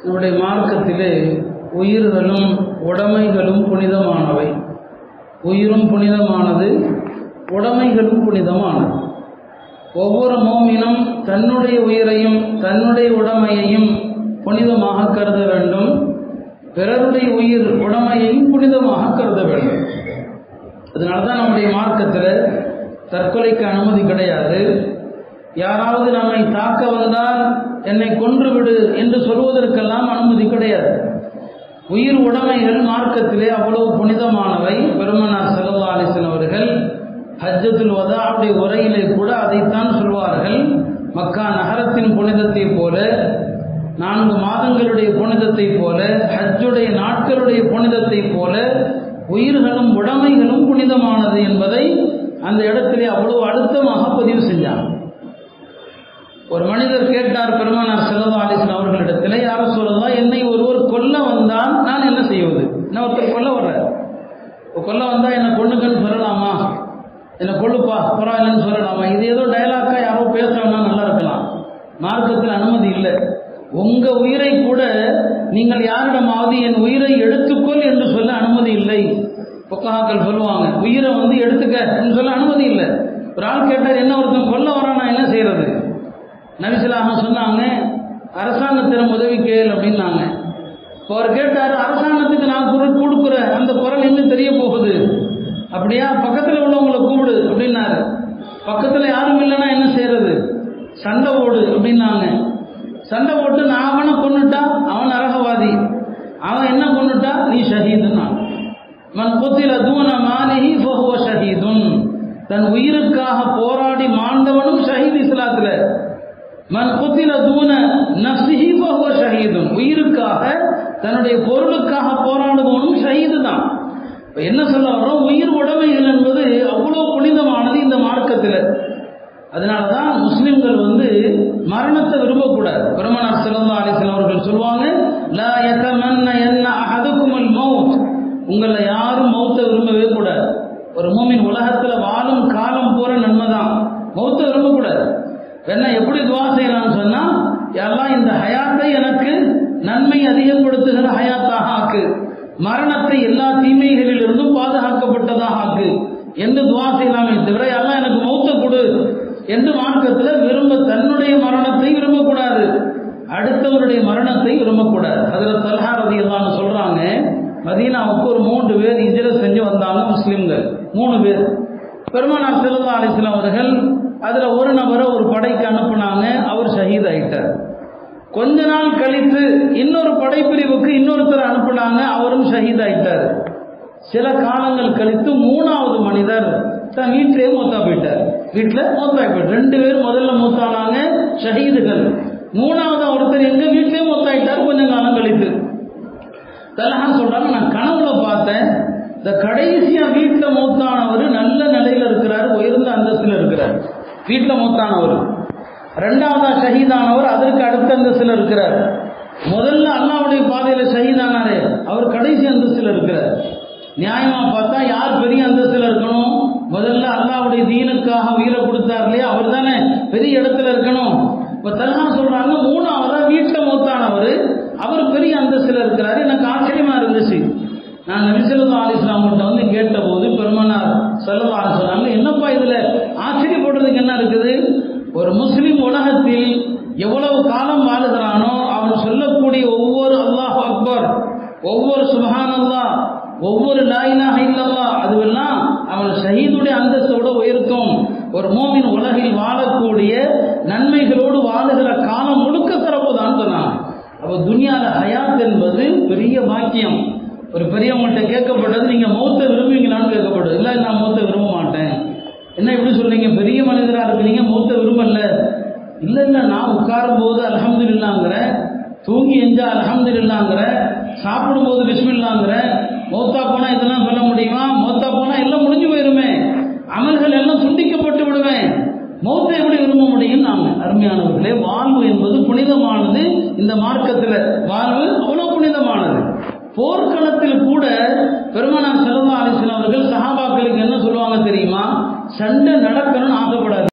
நம்முடைய மார்க்கத்திலே உயிர்களும் உடைமைகளும் புனிதமானவை உயிரும் புனிதமானது உடைமைகளும் புனிதமானது ஒவ்வொரு மோமினும் தன்னுடைய உயிரையும் தன்னுடைய உடைமையையும் புனிதமாக கருத வேண்டும் பிறருடைய உயிர் உடைமையையும் புனிதமாக கருத வேண்டும் அதனால தான் நம்முடைய மார்க்கத்தில் தற்கொலைக்கு அனுமதி கிடையாது யாராவது நம்மை தாக்க வந்தால் என்னை கொன்று விடு என்று சொல்வதற்கெல்லாம் அனுமதி கிடையாது உயிர் உடைமைகள் மார்க்கத்திலே அவ்வளவு புனிதமானவை பெருமனார் சல்லா அலிசன் அவர்கள் ஹஜ்ஜத்துல் வதாவுடைய உரையிலே கூட அதைத்தான் சொல்வார்கள் மக்கா நகரத்தின் புனிதத்தை போல நான்கு மாதங்களுடைய புனிதத்தை போல ஹஜ்ஜுடைய நாட்களுடைய புனிதத்தை போல உயிர்களும் உடைமைகளும் புனிதமானது என்பதை அந்த இடத்திலே அவ்வளவு அழுத்தமாக பதிவு செஞ்சாங்க ஒரு மனிதர் கேட்டார் பெருமானார் செல்லதா அலிஸ்லாம் அவர்களிடத்தில் யார சொல்லலாம் என்னை ஒருவர் கொல்ல வந்தால் நான் என்ன செய்வது என்ன ஒருத்தர் கொல்ல வர்றார் கொல்ல வந்தால் என்னை கொண்டுங்கன்னு சொல்லலாமா என்னை கொள்ளுப்பா பரவாயில்லன்னு சொல்லலாமா இது ஏதோ டைலாக்கா யாரோ பேசுறோம்னா நல்லா இருக்கலாம் மார்க்கத்தில் அனுமதி இல்லை உங்க உயிரை கூட நீங்கள் யாரிடமாவது என் உயிரை எடுத்துக்கொள் என்று சொல்ல அனுமதி இல்லை பொக்கஹாக்கள் சொல்லுவாங்க உயிரை வந்து எடுத்துக்க சொல்ல அனுமதி இல்லை ஒரு ஆள் கேட்டார் என்ன ஒருத்தன் கொல்ல வரான் நான் என்ன செய்யறது நபிசிலாக சொன்னாங்க அரசாங்கத்திடம் உதவி கேள் அப்படின்னாங்க இப்போ அவர் கேட்டார் அரசாங்கத்துக்கு நான் குரல் கொடுக்குற அந்த குரல் இன்னும் தெரிய போகுது அப்படியா பக்கத்தில் உள்ளவங்களை கூப்பிடு அப்படின்னாரு பக்கத்தில் யாரும் இல்லைன்னா என்ன செய்யறது சண்டை ஓடு அப்படின்னாங்க சண்டை போட்டு நான் அவனை கொண்டுட்டா அவன் நரகவாதி அவன் என்ன கொண்டுட்டா நீ ஷஹீதுன்னா மன் குத்தில தூன மாலிஹி ஃபஹுவ ஷஹீதுன் தன் உயிருக்காக போராடி மாண்டவனும் ஷஹீத் இஸ்லாத்துல மன் குத்தில தூன நஃப்ஸிஹி ஃபஹுவ ஷஹீதுன் உயிருக்காக தன்னுடைய பொருளுக்காக போராடுபவனும் ஷஹீது தான் இப்போ என்ன சொல்ல வரோம் உயிர் உடைமைகள் என்பது அவ்வளோ புனிதமானது இந்த மார்க்கத்தில் அதனால தான் முஸ்லிம்கள் வந்து மரணத்தை விரும்பக்கூடாது பெருமனார் சிறந்தா அலிசன் அவர்கள் சொல்லுவாங்க லா யதமன்ன என்ன அஹதுக்குமல் மௌத் உங்களை யாரும் மௌத்தை விரும்பவே கூடாது ஒரு மூமின் உலகத்தில் வாழும் காலம் பூரா நன்மை தான் மௌத்தை விரும்பக்கூடாது என்ன எப்படி துவா செய்யலாம்னு சொன்னால் எல்லாம் இந்த ஹயாத்தை எனக்கு நன்மை அதிகப்படுத்துகிற ஹயாத்தாக ஆக்கு மரணத்தை எல்லா தீமைகளிலிருந்தும் பாதுகாக்கப்பட்டதாக ஆக்கு என்று துவா செய்யலாமே தவிர எல்லாம் எனக்கு மௌத்த கொடு என்று மார்க்கத்தில் விரும்ப தன்னுடைய மரணத்தை விரும்பக்கூடாது அடுத்தவருடைய மரணத்தை விரும்பக்கூடாது அதில் தல்ஹா ரதி எல்லாம் சொல்கிறாங்க மதீனாவுக்கு ஒரு மூன்று பேர் இஜர செஞ்சு வந்தாங்க முஸ்லீம்கள் மூணு பேர் பெருமானார் செல்லா அலிஸ்லாம் அவர்கள் அதில் ஒரு நபரை ஒரு படைக்கு அனுப்புனாங்க அவர் ஷஹீத் ஆயிட்டார் கொஞ்ச நாள் கழித்து இன்னொரு படைப்பிரிவுக்கு இன்னொருத்தர் அனுப்புனாங்க அவரும் ஷஹீத் ஆயிட்டார் சில காலங்கள் கழித்து மூணாவது மனிதர் தன் வீட்டிலே மூத்தா போயிட்டார் வீட்டில் மூத்தா போயிட்டார் ரெண்டு பேரும் முதல்ல மூத்தானாங்க ஷஹீதுகள் மூணாவது ஒருத்தர் எங்க வீட்டிலே மூத்தாயிட்டார் கொஞ்சம் காலம் கழித்து தலஹா சொல்றாங்க நான் கனவுல பார்த்தேன் இந்த கடைசியா வீட்டில் மூத்தானவர் நல்ல நிலையில இருக்கிறார் உயர்ந்த அந்தஸ்தில் இருக்கிறார் வீட்டில் மூத்தானவர் ரெண்டாவதா ஷஹீதானவர் அதற்கு அடுத்த அந்தஸ்தில் இருக்கிறார் முதல்ல அல்லாவுடைய பாதையில ஷஹீதானாரே அவர் கடைசி அந்தஸ்தில் இருக்கிறார் நியாயமா பார்த்தா யார் பெரிய அந்தஸ்தில் இருக்கணும் முதல்ல அல்லாவுடைய தீனுக்காக உயிரை கொடுத்தார் இல்லையா அவர் தானே பெரிய இடத்துல இருக்கணும் இப்போ தல்ஹா சொல்றாங்க மூணாவதா வீட்டில் மூத்தானவர் அவர் பெரிய அந்தஸ்தில் இருக்கிறாரு எனக்கு ஆச்சரியமா இருந்துச்சு நான் நபிசல்லா அலிஸ்லாம்கிட்ட வந்து கேட்டபோது பெருமனார் செல்லவா சொன்னாங்க என்னப்பா இதில் ஆச்சரியப்படுறதுக்கு என்ன இருக்குது ஒரு முஸ்லிம் உலகத்தில் எவ்வளவு காலம் வாழுகிறானோ அவன் சொல்லக்கூடிய ஒவ்வொரு அல்லாஹ் அக்பர் ஒவ்வொரு சுபஹான் அல்லா ஒவ்வொரு லாயிலாக இல்லல்லா அதுவெல்லாம் அவன் ஷஹீதுடைய அந்தஸ்தோடு உயர்த்தும் ஒரு மோமின் உலகில் வாழக்கூடிய நன்மைகளோடு வாழுகிற காலம் முழுக்க சிறப்பு தான் சொன்னான் அப்போ துனியால ஹயாத் என்பது பெரிய பாக்கியம் ஒரு பெரியவங்கள்ட்ட கேட்கப்பட்டது நீங்கள் மௌத்தை விரும்புவீங்களான்னு கேட்கப்படுது இல்லை நான் மௌத்தை விரும்ப மாட்டேன் என்ன இப்படி சொல்றீங்க பெரிய மனிதராக இருக்கிறீங்க மௌத்தை விரும்பல இல்லை இல்லை நான் உட்காரும் போது அலமது இல்லாங்கிறேன் தூங்கி எஞ்சா அலமது இல்லாங்கிறேன் சாப்பிடும்போது பிஸ்மில்லாங்கிறேன் மௌத்தா போனால் இதெல்லாம் சொல்ல முடியுமா மௌத்தா போனால் எல்லாம் முடிஞ்சு போயிருமே அமல்கள் எல்லாம் துண்டிக்கப்பட்டு விடுவேன் மௌத்தை எப்படி விரும்ப முடியும் நாம அருமையானவர்களே வாழ்வு என்பது புனிதமானது இந்த மார்க்கத்தில் வாழ்வு அவ்வளோ புனிதமானது போர்க்களத்தில் கூட பெருமனார் செல்வா அலிஸ்லாம் அவர்கள் சஹாபாக்களுக்கு என்ன சொல்லுவாங்க தெரியுமா சண்டை நடக்கணும்னு ஆசைப்படாது